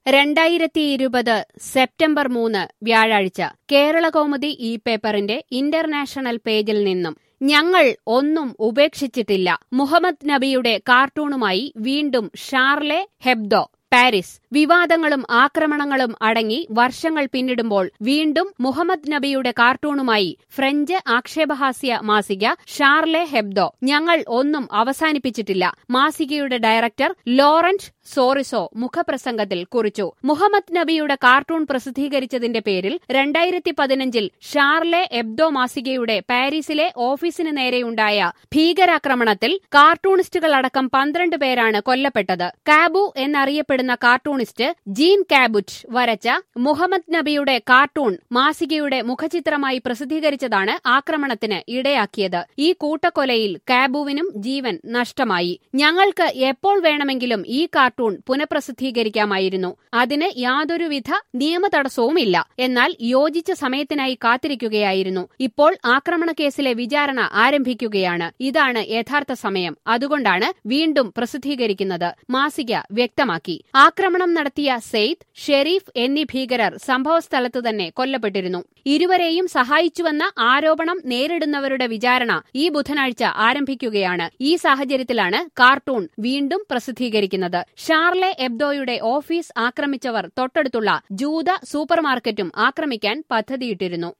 രണ്ടായിരത്തി ഇരുപത് സെപ്റ്റംബർ മൂന്ന് വ്യാഴാഴ്ച കേരളകൗമുദി ഈ പേപ്പറിന്റെ ഇന്റർനാഷണൽ പേജിൽ നിന്നും ഞങ്ങൾ ഒന്നും ഉപേക്ഷിച്ചിട്ടില്ല മുഹമ്മദ് നബിയുടെ കാർട്ടൂണുമായി വീണ്ടും ഷാർലെ ഹെബ്ദോ പാരീസ് വിവാദങ്ങളും ആക്രമണങ്ങളും അടങ്ങി വർഷങ്ങൾ പിന്നിടുമ്പോൾ വീണ്ടും മുഹമ്മദ് നബിയുടെ കാർട്ടൂണുമായി ഫ്രഞ്ച് ആക്ഷേപഹാസ്യ മാസിക ഷാർലെ ഹെബ്ദോ ഞങ്ങൾ ഒന്നും അവസാനിപ്പിച്ചിട്ടില്ല മാസികയുടെ ഡയറക്ടർ ലോറന്റ് സോറിസോ മുഖപ്രസംഗത്തിൽ കുറിച്ചു മുഹമ്മദ് നബിയുടെ കാർട്ടൂൺ പ്രസിദ്ധീകരിച്ചതിന്റെ പേരിൽ രണ്ടായിരത്തി പതിനഞ്ചിൽ ഷാർലെ എബ്ദോ മാസികയുടെ പാരീസിലെ ഓഫീസിന് നേരെയുണ്ടായ ഭീകരാക്രമണത്തിൽ കാർട്ടൂണിസ്റ്റുകളടക്കം പന്ത്രണ്ട് പേരാണ് കൊല്ലപ്പെട്ടത് കാബു എന്നറിയപ്പെടുന്ന കാർട്ടൂണിസ്റ്റ് ജീൻ കാബുറ്റ് വരച്ച മുഹമ്മദ് നബിയുടെ കാർട്ടൂൺ മാസികയുടെ മുഖചിത്രമായി പ്രസിദ്ധീകരിച്ചതാണ് ആക്രമണത്തിന് ഇടയാക്കിയത് ഈ കൂട്ടക്കൊലയിൽ കാബുവിനും ജീവൻ നഷ്ടമായി ഞങ്ങൾക്ക് എപ്പോൾ വേണമെങ്കിലും ഈ കാർട്ടൂൺ പുനഃപ്രസിദ്ധീകരിക്കാമായിരുന്നു അതിന് യാതൊരുവിധ നിയമതടസ്സവുമില്ല എന്നാൽ യോജിച്ച സമയത്തിനായി കാത്തിരിക്കുകയായിരുന്നു ഇപ്പോൾ ആക്രമണ കേസിലെ വിചാരണ ആരംഭിക്കുകയാണ് ഇതാണ് യഥാർത്ഥ സമയം അതുകൊണ്ടാണ് വീണ്ടും പ്രസിദ്ധീകരിക്കുന്നത് മാസിക വ്യക്തമാക്കി ആക്രമണം നടത്തിയ സെയ്ദ് ഷെരീഫ് എന്നീ ഭീകരർ സംഭവസ്ഥലത്ത് തന്നെ കൊല്ലപ്പെട്ടിരുന്നു ഇരുവരെയും സഹായിച്ചുവെന്ന ആരോപണം നേരിടുന്നവരുടെ വിചാരണ ഈ ബുധനാഴ്ച ആരംഭിക്കുകയാണ് ഈ സാഹചര്യത്തിലാണ് കാർട്ടൂൺ വീണ്ടും പ്രസിദ്ധീകരിക്കുന്നത് ഷാർലെ എബ്ദോയുടെ ഓഫീസ് ആക്രമിച്ചവർ തൊട്ടടുത്തുള്ള ജൂത സൂപ്പർമാർക്കറ്റും ആക്രമിക്കാൻ പദ്ധതിയിട്ടിരുന്നു